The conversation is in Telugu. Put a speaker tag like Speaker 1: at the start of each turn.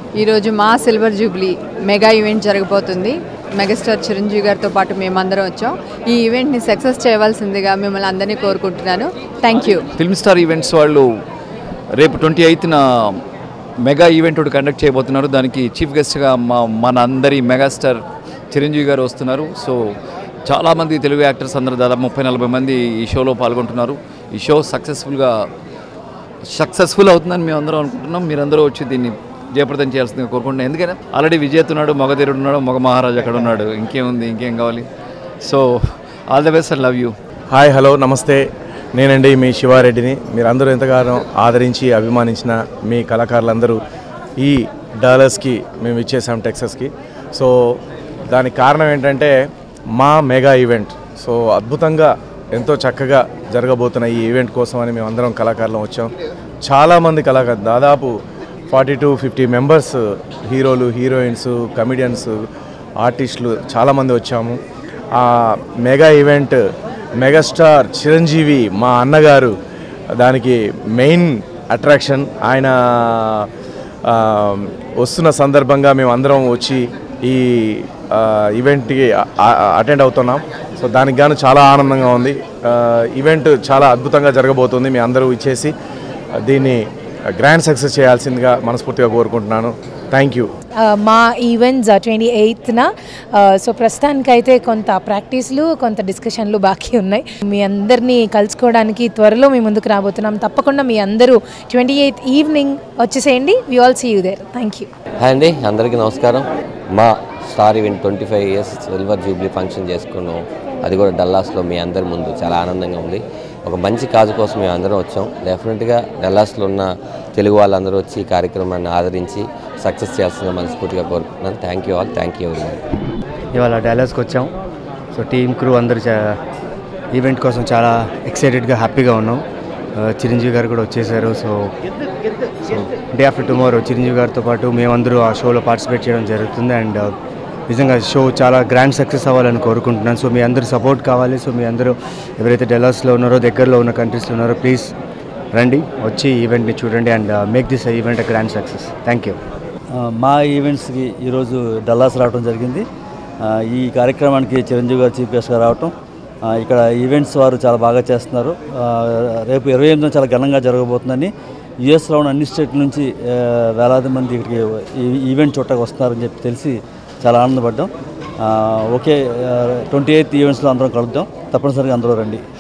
Speaker 1: ఈరోజు మా సిల్వర్ జూబ్లీ మెగా ఈవెంట్ జరగబోతుంది మెగాస్టార్ చిరంజీవి గారితో పాటు మేమందరం వచ్చాం ఈ ఈవెంట్ని సక్సెస్ చేయవలసిందిగా మిమ్మల్ని అందరినీ కోరుకుంటున్నాను thank you
Speaker 2: film star events వాళ్ళు రేపు ట్వంటీ ఎయిత్న మెగా ఈవెంట్ ఒకటి కండక్ట్ చేయబోతున్నారు దానికి చీఫ్ గెస్ట్గా మా మన అందరి మెగాస్టార్ చిరంజీవి గారు వస్తున్నారు సో చాలామంది తెలుగు యాక్టర్స్ అందరూ దాదాపు ముప్పై నలభై మంది ఈ షోలో పాల్గొంటున్నారు ఈ షో సక్సెస్ఫుల్గా సక్సెస్ఫుల్ అవుతుందని మేము అందరం అనుకుంటున్నాం మీరందరూ వచ్చి దీన్ని జయప్రదం చేయాల్సిందిగా కోరుకుంటున్నాం ఎందుకంటే ఆల్రెడీ విజేత ఉన్నాడు మగధీరుడు ఉన్నాడు మగ మహారాజు అక్కడ ఉన్నాడు ఇంకేముంది ఇంకేం కావాలి so all the best and love you
Speaker 3: hi hello నమస్తే నేనండి మీ శివారెడ్డిని మీరందరూ ఎంతగానో ఆదరించి అభిమానించిన మీ కళాకారులందరూ ఈ డాలర్స్కి మేము ఇచ్చేసాం టెక్సస్కి సో దానికి కారణం ఏంటంటే మా మెగా ఈవెంట్ సో అద్భుతంగా ఎంతో చక్కగా జరగబోతున్న ఈ ఈవెంట్ కోసం అని మేము అందరం కళాకారులం వచ్చాం చాలామంది కళాకారు దాదాపు ఫార్టీ టు ఫిఫ్టీ మెంబర్స్ హీరోలు హీరోయిన్స్ కమిడియన్స్ ఆర్టిస్టులు చాలామంది వచ్చాము ఆ మెగా ఈవెంట్ మెగాస్టార్ చిరంజీవి మా అన్నగారు దానికి మెయిన్ అట్రాక్షన్ ఆయన ఆ, వస్తున్న సందర్భంగా మేము అందరం వచ్చి ఈ ఆ, ఈవెంట్కి అటెండ్ అవుతున్నాం సో దానికి గాను చాలా ఆనందంగా ఉంది ఆ, ఈవెంట్ చాలా అద్భుతంగా జరగబోతుంది మీ అందరూ ఇచ్చేసి దీన్ని గ్రాండ్ సక్సెస్ చేయాల్సిందిగా మనస్ఫూర్తిగా కోరుకుంటున్నాను థ్యాంక్ యూ
Speaker 4: ఆ, మా ఈవెంట్స్ ట్వంటీ ఎయిత్న సో ప్రస్తుతానికైతే కొంత ప్రాక్టీస్లు కొంత డిస్కషన్లు బాకీ ఉన్నాయి మీ అందరినీ కలుసుకోవడానికి త్వరలో మీ ముందుకు రాబోతున్నాం తప్పకుండా మీ అందరూ ట్వంటీ ఎయిత్ ఈవినింగ్ వచ్చేసేయండి we all see you there thank you
Speaker 5: hi అండి అందరికీ నమస్కారం మా star event twenty five years silver jubilee function చేసుకున్నాం అది కూడా డల్లాస్లో మీ అందరి ముందు చాలా ఆనందంగా ఉంది ఒక మంచి కాజు కోసం మేము అందరం వచ్చాం డెఫినెట్గా డల్లాస్లో ఉన్న తెలుగు వాళ్ళందరూ వచ్చి ఈ కార్యక్రమాన్ని ఆదరించి సక్సెస్ చేయాల్సిందిగా మనస్ఫూర్తిగా కోరుకుంటున్నాను thank you all thank you ఎవరి
Speaker 6: ఇవాళ డాలర్స్కి వచ్చాం సో టీమ్ క్రూ అందరు చా- ఈవెంట్ కోసం చాలా ఎక్సైటెడ్గా హ్యాపీగా ఉన్నాం ఆ, చిరంజీవి గారు కూడా వచ్చేసారు so so day after tomorrow Chiranjeevi గారితో పాటు మేమందరూ ఆ షోలో పార్టిసిపేట్ చేయడం జరుగుతుంది అండ్ నిజంగా షో చాలా గ్రాండ్ సక్సెస్ అవ్వాలని కోరుకుంటున్నాను సో మీ అందరూ సపోర్ట్ కావాలి సో మీ అందరూ ఎవరైతే డెలాస్లో ఉన్నారో దగ్గరలో ఉన్న కంట్రీస్లో ఉన్నారో ప్లీజ్ రండి వచ్చి ఈవెంట్ని చూడండి and make this event a grand success thank you
Speaker 7: ఆ, మా ఈవెంట్స్కి ఈరోజు డల్లాస్ రావడం జరిగింది ఆ, ఈ కార్యక్రమానికి చిరంజీవి గారు చీఫ్ గెస్ట్గా రావటం ఆ, ఇక్కడ ఈవెంట్స్ వారు చాలా బాగా చేస్తున్నారు ఆ, రేపు ఇరవై ఎనిమిదిన చాలా ఘనంగా జరగబోతుందని యుఎస్లో ఉన్న అన్ని స్టేట్ల నుంచి ఆ, వేలాది మంది ఇక్కడికి ఈ ఈవెంట్ చూడటానికి వస్తున్నారని చెప్పి తెలిసి చాలా ఆనందపడ్డాం ఆ, ఓకే ట్వంటీ ఎయిత్ ఈవెంట్స్లో అందరం కలుద్దాం తప్పనిసరిగా అందరూ రండి